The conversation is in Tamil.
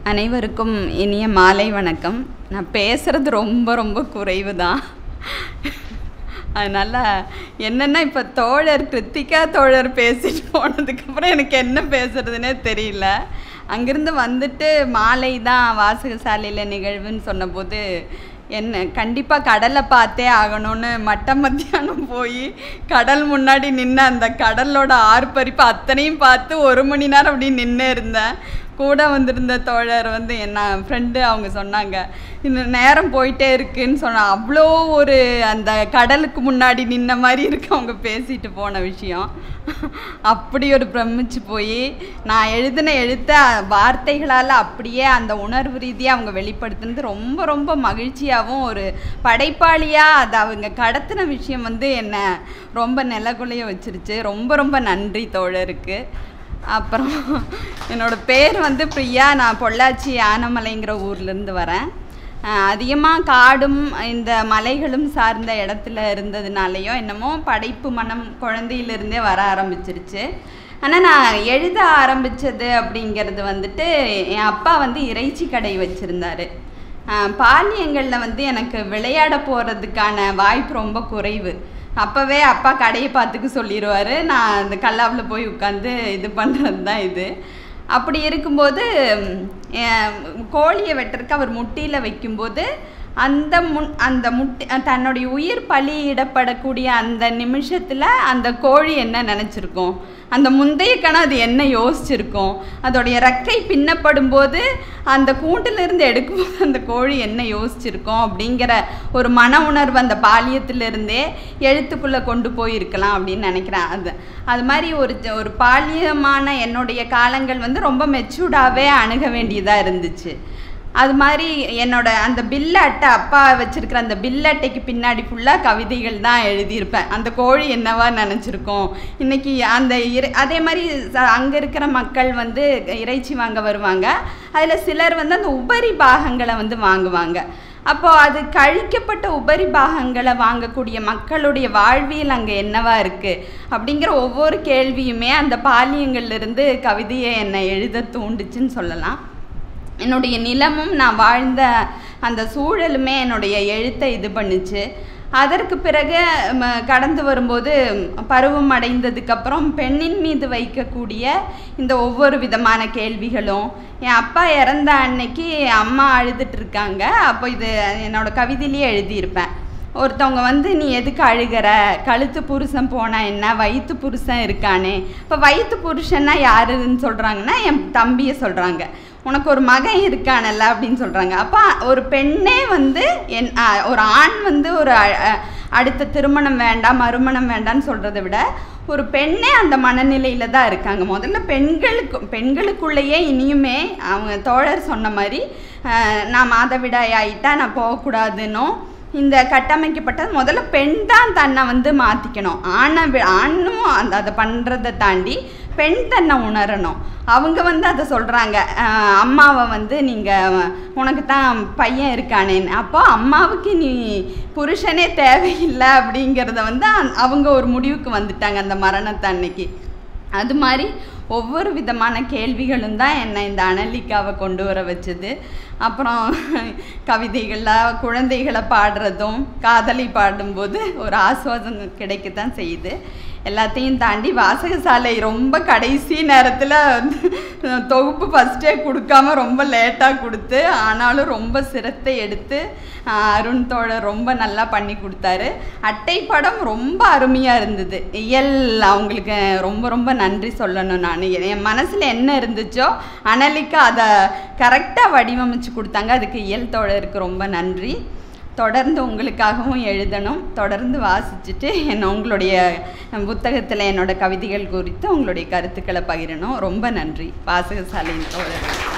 அனைவருக்கும் இனிய மாலை வணக்கம் நான் பேசுகிறது ரொம்ப ரொம்ப குறைவு தான் அதனால் என்னென்னா இப்போ தோழர் கிருத்திகா தோழர் பேசிட்டு போனதுக்கப்புறம் எனக்கு என்ன பேசுறதுனே தெரியல அங்கேருந்து வந்துட்டு மாலை தான் வாசகசாலையில் நிகழ்வுன்னு சொன்னபோது என்ன கண்டிப்பாக கடலை பார்த்தே ஆகணும்னு மட்ட மத்தியானம் போய் கடல் முன்னாடி நின்று அந்த கடலோட ஆர்ப்பரிப்பு அத்தனையும் பார்த்து ஒரு மணி நேரம் அப்படி நின்று இருந்தேன் கூட வந்திருந்த தோழர் வந்து என்ன ஃப்ரெண்டு அவங்க சொன்னாங்க இந்த நேரம் போயிட்டே இருக்குன்னு சொன்னா அவ்வளோ ஒரு அந்த கடலுக்கு முன்னாடி நின்ன மாதிரி இருக்கு அவங்க பேசிட்டு போன விஷயம் அப்படி ஒரு பிரமிச்சு போய் நான் எழுதின எழுத்த வார்த்தைகளால் அப்படியே அந்த உணர்வு ரீதியாக அவங்க வெளிப்படுத்தினது ரொம்ப ரொம்ப மகிழ்ச்சியாகவும் ஒரு படைப்பாளியாக அதை அவங்க கடத்தின விஷயம் வந்து என்னை ரொம்ப நிலகுலைய வச்சிருச்சு ரொம்ப ரொம்ப நன்றி தோழருக்கு அப்புறம் என்னோட பேர் வந்து பிரியா நான் பொள்ளாச்சி ஆனமலைங்கிற ஊர்லேருந்து வரேன் அதிகமாக காடும் இந்த மலைகளும் சார்ந்த இடத்துல இருந்ததுனாலையோ என்னமோ படைப்பு மனம் குழந்தையிலிருந்தே வர ஆரம்பிச்சிருச்சு ஆனால் நான் எழுத ஆரம்பித்தது அப்படிங்கிறது வந்துட்டு என் அப்பா வந்து இறைச்சி கடை வச்சுருந்தாரு பாலியங்களில் வந்து எனக்கு விளையாட போகிறதுக்கான வாய்ப்பு ரொம்ப குறைவு அப்போவே அப்பா கடையை பார்த்துக்க சொல்லிடுவார் நான் அந்த கல்லாவில் போய் உட்காந்து இது பண்ணுறது தான் இது அப்படி இருக்கும்போது கோழியை வெட்டுறதுக்கு அவர் முட்டியில் வைக்கும்போது அந்த முன் அந்த முட்டி தன்னுடைய உயிர் பலியிடப்படக்கூடிய அந்த நிமிஷத்தில் அந்த கோழி என்ன நினச்சிருக்கோம் அந்த முந்தைய கணம் அது என்ன யோசிச்சிருக்கோம் அதோடைய ரெக்கை பின்னப்படும் போது அந்த கூட்டிலிருந்து எடுக்கும்போது அந்த கோழி என்ன யோசிச்சிருக்கோம் அப்படிங்கிற ஒரு மன உணர்வு அந்த பாலியத்திலிருந்தே எழுத்துக்குள்ளே கொண்டு போயிருக்கலாம் அப்படின்னு நினைக்கிறேன் அது அது மாதிரி ஒரு ஒரு பாலியமான என்னுடைய காலங்கள் வந்து ரொம்ப மெச்சூர்டாகவே அணுக வேண்டியதாக இருந்துச்சு அது மாதிரி என்னோட அந்த பில் அட்டை அப்பா வச்சுருக்கிற அந்த பில் அட்டைக்கு பின்னாடி ஃபுல்லாக கவிதைகள் தான் எழுதியிருப்பேன் அந்த கோழி என்னவா நினச்சிருக்கோம் இன்றைக்கி அந்த இறை அதே மாதிரி அங்கே இருக்கிற மக்கள் வந்து இறைச்சி வாங்க வருவாங்க அதில் சிலர் வந்து அந்த உபரி பாகங்களை வந்து வாங்குவாங்க அப்போது அது கழிக்கப்பட்ட உபரி பாகங்களை வாங்கக்கூடிய மக்களுடைய வாழ்வியல் அங்கே என்னவா இருக்குது அப்படிங்கிற ஒவ்வொரு கேள்வியுமே அந்த பாலியங்கள்லேருந்து கவிதையை என்னை எழுத தூண்டுச்சுன்னு சொல்லலாம் என்னுடைய நிலமும் நான் வாழ்ந்த அந்த சூழலுமே என்னுடைய எழுத்தை இது பண்ணுச்சு அதற்கு பிறகு கடந்து வரும்போது பருவம் அடைந்ததுக்கப்புறம் பெண்ணின் மீது வைக்கக்கூடிய இந்த ஒவ்வொரு விதமான கேள்விகளும் என் அப்பா இறந்த அன்னைக்கு அம்மா அழுதுட்டு இருக்காங்க அப்போ இது என்னோட கவிதையிலேயே எழுதியிருப்பேன் ஒருத்தவங்க வந்து நீ எதுக்கு அழுகிற கழுத்து புருஷன் போனால் என்ன வயிற்று புருஷன் இருக்கானே இப்போ வயிற்று புருஷன்னா யாருன்னு சொல்கிறாங்கன்னா என் தம்பியை சொல்கிறாங்க உனக்கு ஒரு மகன் இருக்கானல்ல அப்படின்னு சொல்கிறாங்க அப்போ ஒரு பெண்ணே வந்து என் ஒரு ஆண் வந்து ஒரு அடுத்த திருமணம் வேண்டாம் மறுமணம் வேண்டாம்னு சொல்கிறத விட ஒரு பெண்ணே அந்த மனநிலையில் தான் இருக்காங்க முதல்ல பெண்களுக்கு பெண்களுக்குள்ளேயே இனியுமே அவங்க தோழர் சொன்ன மாதிரி நான் மாதவிடாய் ஆகிட்டா நான் போகக்கூடாதுன்னும் இந்த கட்டமைக்கப்பட்ட முதல்ல பெண் தான் தன்னை வந்து மாற்றிக்கணும் ஆணை ஆணும் அந்த அதை பண்ணுறதை தாண்டி பெண் தன்னை உணரணும் அவங்க வந்து அதை சொல்கிறாங்க அம்மாவை வந்து நீங்கள் உனக்கு தான் பையன் இருக்கானேன்னு அப்போ அம்மாவுக்கு நீ புருஷனே தேவையில்லை அப்படிங்கிறத வந்து அவங்க ஒரு முடிவுக்கு வந்துட்டாங்க அந்த மரணத்தை அன்னைக்கு அது மாதிரி ஒவ்வொரு விதமான கேள்விகளும் தான் என்னை இந்த அனலிக்காவை கொண்டு வர வச்சது அப்புறம் கவிதைகளில் குழந்தைகளை பாடுறதும் காதலி பாடும்போது ஒரு ஆஸ்வாதம் கிடைக்க தான் செய்யுது எல்லாத்தையும் தாண்டி வாசகசாலை ரொம்ப கடைசி நேரத்தில் தொகுப்பு ஃபஸ்ட்டே கொடுக்காம ரொம்ப லேட்டாக கொடுத்து ஆனாலும் ரொம்ப சிரத்தை எடுத்து அருண் தோழர் ரொம்ப நல்லா பண்ணி கொடுத்தாரு அட்டை படம் ரொம்ப அருமையாக இருந்தது இயல் அவங்களுக்கு ரொம்ப ரொம்ப நன்றி சொல்லணும் நான் என் மனசில் என்ன இருந்துச்சோ அனலிக்கா அதை கரெக்டாக வடிவமைச்சு கொடுத்தாங்க அதுக்கு இயல் தோழருக்கு ரொம்ப நன்றி தொடர்ந்து உங்களுக்காகவும் எழுதணும் தொடர்ந்து வாசிச்சுட்டு என்ன உங்களுடைய புத்தகத்தில் என்னோடய கவிதைகள் குறித்து உங்களுடைய கருத்துக்களை பகிரணும் ரொம்ப நன்றி வாசகசாலையின் தோழர்